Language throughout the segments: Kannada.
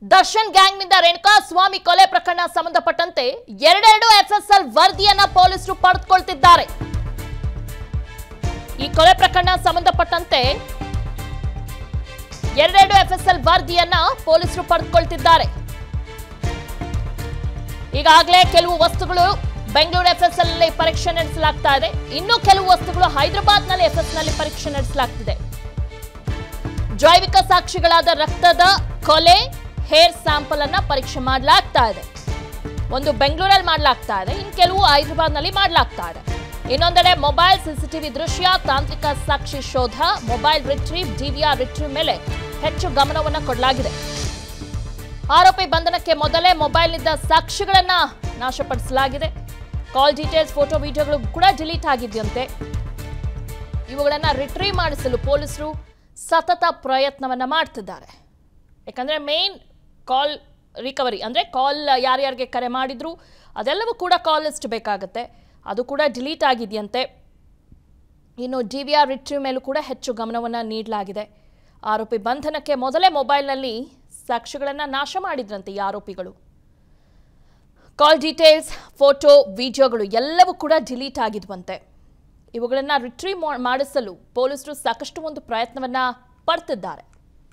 ದರ್ಶನ್ ಗ್ಯಾಂಗ್ನಿಂದ ರೇಣುಕಾ ಸ್ವಾಮಿ ಕೊಲೆ ಪ್ರಕರಣ ಸಂಬಂಧಪಟ್ಟಂತೆ ಎರಡೆರಡು ಎಫ್ಎಸ್ಎಲ್ ವರದಿಯನ್ನ ಪೊಲೀಸರು ಪಡೆದುಕೊಳ್ತಿದ್ದಾರೆ ಈ ಕೊಲೆ ಪ್ರಕರಣ ಸಂಬಂಧಪಟ್ಟಂತೆ ಎರಡೆರಡು ಎಫ್ಎಸ್ಎಲ್ ವರದಿಯನ್ನ ಪೊಲೀಸರು ಪಡೆದುಕೊಳ್ತಿದ್ದಾರೆ ಈಗಾಗಲೇ ಕೆಲವು ವಸ್ತುಗಳು ಬೆಂಗಳೂರು ಎಫ್ಎಸ್ಎಲ್ ನಲ್ಲಿ ಪರೀಕ್ಷೆ ನಡೆಸಲಾಗ್ತಾ ಇದೆ ಇನ್ನು ಕೆಲವು ವಸ್ತುಗಳು ಹೈದರಾಬಾದ್ ನಲ್ಲಿ ಎಫ್ಎಸ್ ನಲ್ಲಿ ಪರೀಕ್ಷೆ ನಡೆಸಲಾಗ್ತಿದೆ ಜೈವಿಕ ಸಾಕ್ಷಿಗಳಾದ ರಕ್ತದ ಕೊಲೆ ಹೇರ್ ಸ್ಯಾಂಪಲ್ ಅನ್ನ ಪರೀಕ್ಷೆ ಮಾಡಲಾಗ್ತಾ ಇದೆ ಒಂದು ಬೆಂಗಳೂರಲ್ಲಿ ಮಾಡಲಾಗ್ತಾ ಇದೆ ಇನ್ನು ಕೆಲವು ಹೈದರಾಬಾದ್ ನಲ್ಲಿ ಮಾಡಲಾಗ್ತಾ ಇದೆ ಇನ್ನೊಂದೆಡೆ ಮೊಬೈಲ್ ಸಿಸಿಟಿವಿ ದೃಶ್ಯ ತಾಂತ್ರಿಕ ಸಾಕ್ಷಿ ಶೋಧ ಮೊಬೈಲ್ ರಿಟ್ರೀವ್ ಡಿವಿಆರ್ ರಿಟ್ರೀವ್ ಮೇಲೆ ಹೆಚ್ಚು ಗಮನವನ್ನು ಕೊಡಲಾಗಿದೆ ಆರೋಪಿ ಬಂಧನಕ್ಕೆ ಮೊದಲೇ ಮೊಬೈಲ್ನಿಂದ ಸಾಕ್ಷಿಗಳನ್ನ ನಾಶಪಡಿಸಲಾಗಿದೆ ಕಾಲ್ ಡೀಟೇಲ್ಸ್ ಫೋಟೋ ವಿಡಿಯೋಗಳು ಕೂಡ ಡಿಲೀಟ್ ಆಗಿದೆಯಂತೆ ಇವುಗಳನ್ನ ರಿಟ್ರೀವ್ ಮಾಡಿಸಲು ಪೊಲೀಸರು ಸತತ ಪ್ರಯತ್ನವನ್ನ ಮಾಡ್ತಿದ್ದಾರೆ ಯಾಕಂದ್ರೆ ಮೇನ್ ಕಾಲ್ ರಿಕವರಿ ಅಂದ್ರೆ ಕಾಲ್ ಯಾರ್ಯಾರಿಗೆ ಕರೆ ಮಾಡಿದ್ರು ಅದೆಲ್ಲವೂ ಕೂಡ ಕಾಲ್ ಲಿಸ್ಟ್ ಬೇಕಾಗುತ್ತೆ ಅದು ಕೂಡ ಡಿಲೀಟ್ ಆಗಿದೆಯಂತೆ ಇನ್ನು ಡಿ ವಿ ಆರ್ ರಿಟ್ರೀವ್ ಮೇಲೂ ಕೂಡ ಹೆಚ್ಚು ಗಮನವನ್ನು ನೀಡಲಾಗಿದೆ ಆರೋಪಿ ಬಂಧನಕ್ಕೆ ಮೊದಲೇ ಮೊಬೈಲ್ನಲ್ಲಿ ಸಾಕ್ಷಿಗಳನ್ನು ನಾಶ ಮಾಡಿದ್ರಂತೆ ಈ ಆರೋಪಿಗಳು ಕಾಲ್ ಡೀಟೇಲ್ಸ್ ಫೋಟೋ ವಿಡಿಯೋಗಳು ಎಲ್ಲವೂ ಕೂಡ ಡಿಲೀಟ್ ಆಗಿದ್ವಂತೆ ಇವುಗಳನ್ನು ರಿಟ್ರೀವ್ ಮಾಡಿಸಲು ಪೊಲೀಸರು ಸಾಕಷ್ಟು ಒಂದು ಪ್ರಯತ್ನವನ್ನ ಪಡ್ತಿದ್ದಾರೆ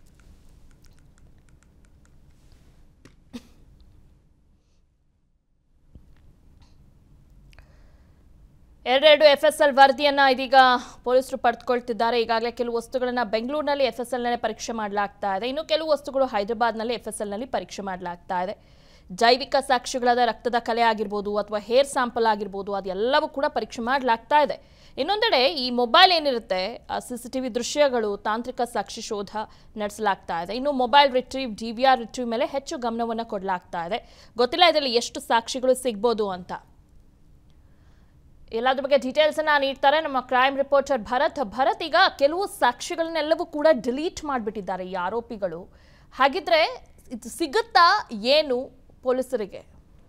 ಎರಡೆರಡು ಎಫ್ ಎಸ್ ಎಲ್ ವರದಿಯನ್ನ ಇದೀಗ ಪೊಲೀಸರು ಪಡೆದುಕೊಳ್ತಿದ್ದಾರೆ ಈಗಾಗಲೇ ಕೆಲವು ವಸ್ತುಗಳನ್ನ ಬೆಂಗಳೂರಿನಲ್ಲಿ ಎಫ್ ಎಸ್ ಎಲ್ನಲ್ಲಿ ಪರೀಕ್ಷೆ ಮಾಡಲಾಗ್ತಾ ಇದೆ ಇನ್ನು ಕೆಲವು ವಸ್ತುಗಳು ಹೈದರಾಬಾದ್ನಲ್ಲಿ ಎಫ್ ಎಸ್ ಎಲ್ನಲ್ಲಿ ಪರೀಕ್ಷೆ ಮಾಡಲಾಗ್ತಾ ಇದೆ ಜೈವಿಕ ಸಾಕ್ಷಿಗಳಾದ ರಕ್ತದ ಕಲೆ ಆಗಿರ್ಬೋದು ಅಥವಾ ಹೇರ್ ಸ್ಯಾಂಪಲ್ ಆಗಿರ್ಬೋದು ಅದೆಲ್ಲವೂ ಕೂಡ ಪರೀಕ್ಷೆ ಮಾಡಲಾಗ್ತಾ ಇದೆ ಇನ್ನೊಂದೆಡೆ ಈ ಮೊಬೈಲ್ ಏನಿರುತ್ತೆ ಸಿ ಸಿ ಟಿ ವಿ ದೃಶ್ಯಗಳು ತಾಂತ್ರಿಕ ಸಾಕ್ಷಿ ಶೋಧ ನಡೆಸಲಾಗ್ತಾ ಇದೆ ಇನ್ನು mobile retrieve D V R retrieve ಮೇಲೆ ಹೆಚ್ಚು ಗಮನವನ್ನು ಕೊಡಲಾಗ್ತಾ ಇದೆ ಗೊತ್ತಿಲ್ಲ ಇದರಲ್ಲಿ ಎಷ್ಟು ಸಾಕ್ಷಿಗಳು ಸಿಗ್ಬೋದು ಅಂತ ಎಲ್ಲದ್ರ ಬಗ್ಗೆ ಡೀಟೇಲ್ಸ್ ಅನ್ನ ನೀಡ್ತಾರೆ ನಮ್ಮ ಕ್ರೈಮ್ ರಿಪೋರ್ಟರ್ ಭರತ್ ಭರತ್ ಈಗ ಕೆಲವು ಸಾಕ್ಷಿಗಳನ್ನೆಲ್ಲವೂ ಕೂಡ ಡಿಲೀಟ್ ಮಾಡಿಬಿಟ್ಟಿದ್ದಾರೆ ಈ ಆರೋಪಿಗಳು ಹಾಗಿದ್ರೆ ಇದು ಸಿಗುತ್ತಾ ಏನು ಪೊಲೀಸರಿಗೆ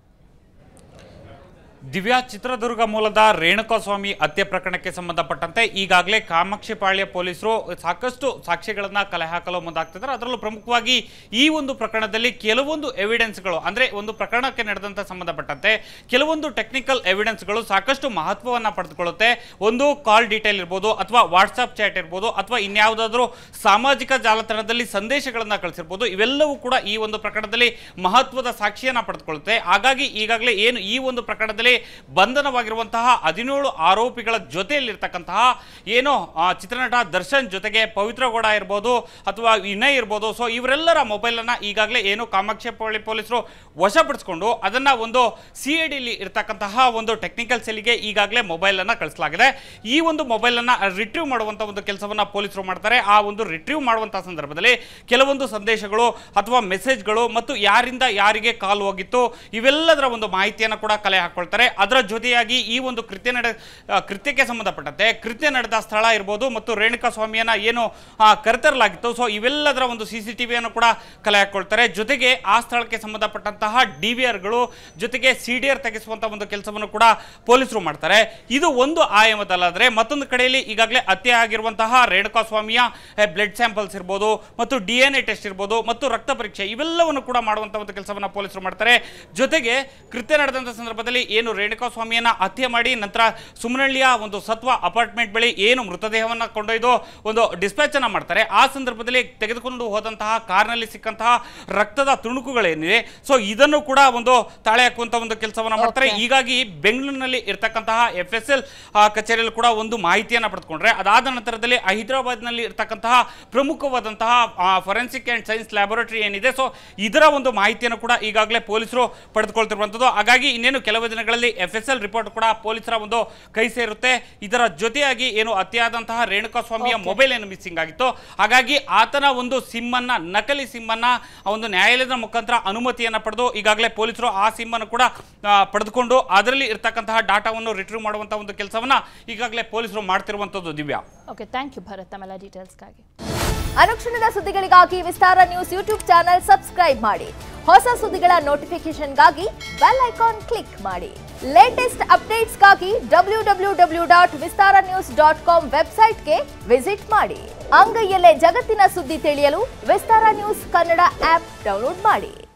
ದಿವ್ಯಾ ಚಿತ್ರದುರ್ಗ ಮೂಲದ ರೇಣುಕಾಸ್ವಾಮಿ ಹತ್ಯೆ ಪ್ರಕರಣಕ್ಕೆ ಸಂಬಂಧಪಟ್ಟಂತೆ ಈಗಾಗಲೇ ಕಾಮಾಕ್ಷಿಪಾಳ್ಯ ಪೊಲೀಸರು ಸಾಕಷ್ಟು ಸಾಕ್ಷ್ಯಗಳನ್ನ ಕಲೆ ಹಾಕಲು ಮುಂದಾಗ್ತಿದ್ದಾರೆ ಅದರಲ್ಲೂ ಪ್ರಮುಖವಾಗಿ ಈ ಒಂದು ಪ್ರಕರಣದಲ್ಲಿ ಕೆಲವೊಂದು ಎವಿಡೆನ್ಸ್ಗಳು ಅಂದ್ರೆ ಒಂದು ಪ್ರಕರಣಕ್ಕೆ ನಡೆದಂತ ಸಂಬಂಧಪಟ್ಟಂತೆ ಕೆಲವೊಂದು ಟೆಕ್ನಿಕಲ್ ಎವಿಡೆನ್ಸ್ಗಳು ಸಾಕಷ್ಟು ಮಹತ್ವವನ್ನ ಪಡೆದುಕೊಳ್ಳುತ್ತೆ ಒಂದು ಕಾಲ್ ಡೀಟೇಲ್ ಇರ್ಬೋದು ಅಥವಾ ವಾಟ್ಸ್ಆಪ್ ಚಾಟ್ ಇರ್ಬೋದು ಅಥವಾ ಇನ್ಯಾವುದಾದ್ರೂ ಸಾಮಾಜಿಕ ಜಾಲತಾಣದಲ್ಲಿ ಸಂದೇಶಗಳನ್ನ ಕಳಿಸಿರ್ಬೋದು ಇವೆಲ್ಲವೂ ಕೂಡ ಈ ಒಂದು ಪ್ರಕರಣದಲ್ಲಿ ಮಹತ್ವದ ಸಾಕ್ಷಿಯನ್ನ ಪಡೆದುಕೊಳ್ಳುತ್ತೆ ಹಾಗಾಗಿ ಈಗಾಗಲೇ ಏನು ಈ ಒಂದು ಪ್ರಕರಣದಲ್ಲಿ ಬಂಧನವಾಗಿರುವಂತಹ ಹದಿನೇಳು ಆರೋಪಿಗಳ ಜೊತೆಯಲ್ಲಿರ್ತಕ್ಕಂತಹ ಏನು ಆ, ಚಿತ್ರನಟ ದರ್ಶನ್ ಜೊತೆಗೆ ಪವಿತ್ರ ಗೌಡ ಇರ್ಬೋದು ಅಥವಾ ವಿನಯ್ ಇರ್ಬೋದು ಸೊ ಇವರೆಲ್ಲರ ಮೊಬೈಲನ್ನು ಈಗಾಗಲೇ ಏನು ಕಾಮಾಕ್ಷಿಪಳ್ಳಿ ಪೊಲೀಸರು ವಶಪಡಿಸಿಕೊಂಡು ಅದನ್ನ ಒಂದು ಸಿ ಐ ಡಿಲಿ ಇರ್ತಕ್ಕಂತಹ ಒಂದು ಟೆಕ್ನಿಕಲ್ ಸೆಲ್ಗೆ ಈಗಾಗಲೇ ಮೊಬೈಲನ್ನು ಕಳಿಸಲಾಗಿದೆ ಈ ಒಂದು ಮೊಬೈಲನ್ನು ರಿಟ್ರೀವ್ ಮಾಡುವಂಥ ಒಂದು ಕೆಲಸವನ್ನು ಪೊಲೀಸರು ಮಾಡ್ತಾರೆ ಆ ಒಂದು ರಿಟ್ರೀವ್ ಮಾಡುವಂಥ ಸಂದರ್ಭದಲ್ಲಿ ಕೆಲವೊಂದು ಸಂದೇಶಗಳು ಅಥವಾ ಮೆಸೇಜ್ಗಳು ಮತ್ತು ಯಾರಿಂದ ಯಾರಿಗೆ ಕಾಲ್ ಹೋಗಿತ್ತು ಇವೆಲ್ಲದರ ಒಂದು ಮಾಹಿತಿಯನ್ನು ಕೂಡ ಕಲೆ ಹಾಕೊಳ್ತಾರೆ ಅದರ ಜೊತೆಯಾಗಿ ಈ ಒಂದು ಕೃತ್ಯ ನಡೆ ಆ, ಕೃತ್ಯಕ್ಕೆ ಸಂಬಂಧಪಟ್ಟಂತೆ ಕೃತ್ಯ ನಡೆದ ಸ್ಥಳ ಇರ್ಬೋದು ಮತ್ತು ರೇಣುಕಾ ಸ್ವಾಮಿಯನ್ನ ಏನು ಆ, ಕರೆತರಲಾಗಿತ್ತು ಸೊ ಇವೆಲ್ಲದರ ಒಂದು ಸಿ ಸಿ ಟಿವಿಯನ್ನು ಕೂಡ ಕಲೆ ಹಾಕೊಳ್ತಾರೆ ಜೊತೆಗೆ ಆ ಸ್ಥಳಕ್ಕೆ ಸಂಬಂಧಪಟ್ಟಂತಹ ಡಿ ವಿ ಆರ್ಗಳು ಜೊತೆಗೆ ಸಿ ಡಿ ಆರ್ ತೆಗೆಸುವಂತಹ ಒಂದು ಕೆಲಸವನ್ನು ಕೂಡ ಪೊಲೀಸರು ಮಾಡ್ತಾರೆ ಇದು ಒಂದು ಆಯಾಮದಲ್ಲಾದ್ರೆ ಮತ್ತೊಂದು ಕಡೆಯಲ್ಲಿ ಈಗಾಗಲೇ ಹತ್ಯೆ ಆಗಿರುವಂತಹ ರೇಣುಕಾ ಸ್ವಾಮಿಯ ಬ್ಲಡ್ ಸ್ಯಾಂಪಲ್ಸ್ ಇರ್ಬೋದು ಮತ್ತು ಡಿ ಎನ್ ಎ ಟೆಸ್ಟ್ ಇರ್ಬೋದು ಮತ್ತು ರಕ್ತ ಪರೀಕ್ಷೆ ಇವೆಲ್ಲವನ್ನು ಕೂಡ ಮಾಡುವಂತಹ ಒಂದು ಕೆಲಸವನ್ನು ಪೊಲೀಸರು ಮಾಡ್ತಾರೆ ಜೊತೆಗೆ ಕೃತ್ಯ ನಡೆದಂಥ ಸಂದರ್ಭದಲ್ಲಿ ಏನು ರೇಣುಕಾ ಸ್ವಾಮಿಯನ್ನ ಹತ್ಯೆ ಮಾಡಿ ನಂತರ ಸುಮನಹಳ್ಳಿಯ ಒಂದು ಸತ್ವ ಅಪಾರ್ಟ್ಮೆಂಟ್ ಬಳಿ ಏನು ಮೃತದೇಹವನ್ನು ಕೊಂಡೊಯ್ದು ಒಂದು ಡಿಸ್ಪ್ಯಾಚ್ ಅನ್ನ ಮಾಡ್ತಾರೆ ಆ ಸಂದರ್ಭದಲ್ಲಿ ತೆಗೆದುಕೊಂಡು ಹೋದಂತಹ ಕಾರ್ನಲ್ಲಿ ಸಿಕ್ಕಂತಹ ರಕ್ತದ ತುಣುಕುಗಳೇನಿದೆ ಸೊ ಇದನ್ನು ಕೂಡ ಒಂದು ತಾಳೆ ಹಾಕುವಂತ ಒಂದು ಕೆಲಸವನ್ನ ಮಾಡ್ತಾರೆ Okay. ಹೀಗಾಗಿ ಬೆಂಗಳೂರಿನಲ್ಲಿ ಇರ್ತಕ್ಕಂತಹ ಎಫ್ ಎಸ್ ಎಲ್ ಕಚೇರಿಯಲ್ಲಿ ಕೂಡ ಒಂದು ಮಾಹಿತಿಯನ್ನ ಪಡೆದುಕೊಂಡ್ರೆ ಅದಾದ ನಂತರದಲ್ಲಿ ಹೈದರಾಬಾದ್ನಲ್ಲಿ ಇರ್ತಕ್ಕಂತಹ ಪ್ರಮುಖವಾದಂತಹ ಫೊರೆನ್ಸಿಕ್ ಅಂಡ್ ಸೈನ್ಸ್ ಲ್ಯಾಬೊರೇಟರಿ ಏನಿದೆ ಸೊ ಇದರ ಒಂದು ಮಾಹಿತಿಯನ್ನು ಕೂಡ ಈಗಾಗಲೇ ಪೊಲೀಸರು ಪಡೆದುಕೊಳ್ತಿರುವಂಥದ್ದು ಹಾಗಾಗಿ ಇನ್ನೇನು ಕೆಲವು ದಿನಗಳಲ್ಲಿ ಎಫ್ ಎಸ್ ಎಲ್ ರಿಪೋರ್ಟ್ ಕೂಡ ಪೊಲೀಸರ ಒಂದು ಕೈ ಸೇರುತ್ತೆ ಇದರ ಜೊತೆಯಾಗಿ ಏನು ಅತಿಯಾದಂತಹ ರೇಣುಕಾ ಸ್ವಾಮಿಯ Okay. ಮೊಬೈಲ್ ಏನು ಮಿಸ್ಸಿಂಗ್ ಆಗಿತ್ತು ಹಾಗಾಗಿ ಆತನ ಒಂದು ಸಿಮ್ ಅನ್ನ ನಕಲಿ ಸಿಮ್ ಅನ್ನ ಆ ಒಂದು ನ್ಯಾಯಾಲಯದ ಮುಖಾಂತರ ಅನುಮತಿಯನ್ನ ಪಡೆದು ಈಗಾಗಲೇ ಪೊಲೀಸರು ಆ ಸಿಮ್ ಅನ್ನು ಕೂಡ ಆ, ಪಡೆದುಕೊಂಡು ಅದರಲ್ಲಿ ಇರ್ತಕ್ಕಂತಹ ಡಾಟಾವನ್ನು ರಿಟ್ರೀವ್ ಮಾಡುವಂತಹ ಒಂದು ಕೆಲಸವನ್ನ ಈಗಾಗಲೇ ಪೊಲೀಸರು ಮಾಡ್ತಿರುವಂತದ್ದು Divya okay thank you Bharat ತಮ್ಮೆಲ್ಲ ಡೀಟೇಲ್ಸ್ಗಾಗಿ ಅನುಕ್ಷಣದ ಸುದ್ದಿಗಳಿಗಾಗಿ Vistara news YouTube channel subscribe ಮಾಡಿ ಹೊಸ ಸುದ್ದಿಗಳ ನೋಟಿಫಿಕೇಶನ್ಗಾಗಿ ಬೆಲ್ ಐಕಾನ್ ಕ್ಲಿಕ್ ಮಾಡಿ ಲೇಟೆಸ್ಟ್ ಅಪ್ಡೇಟ್ಸ್ಗಾಗಿ W W W dot Vistara news dot com ವೆಬ್ಸೈಟ್ಗೆ ವಿಸಿಟ್ ಮಾಡಿ ಅಂಗೈಯಲ್ಲೇ ಜಗತ್ತಿನ ಸುದ್ದಿ ತಿಳಿಯಲು Vistara news Kannada app download ಮಾಡಿ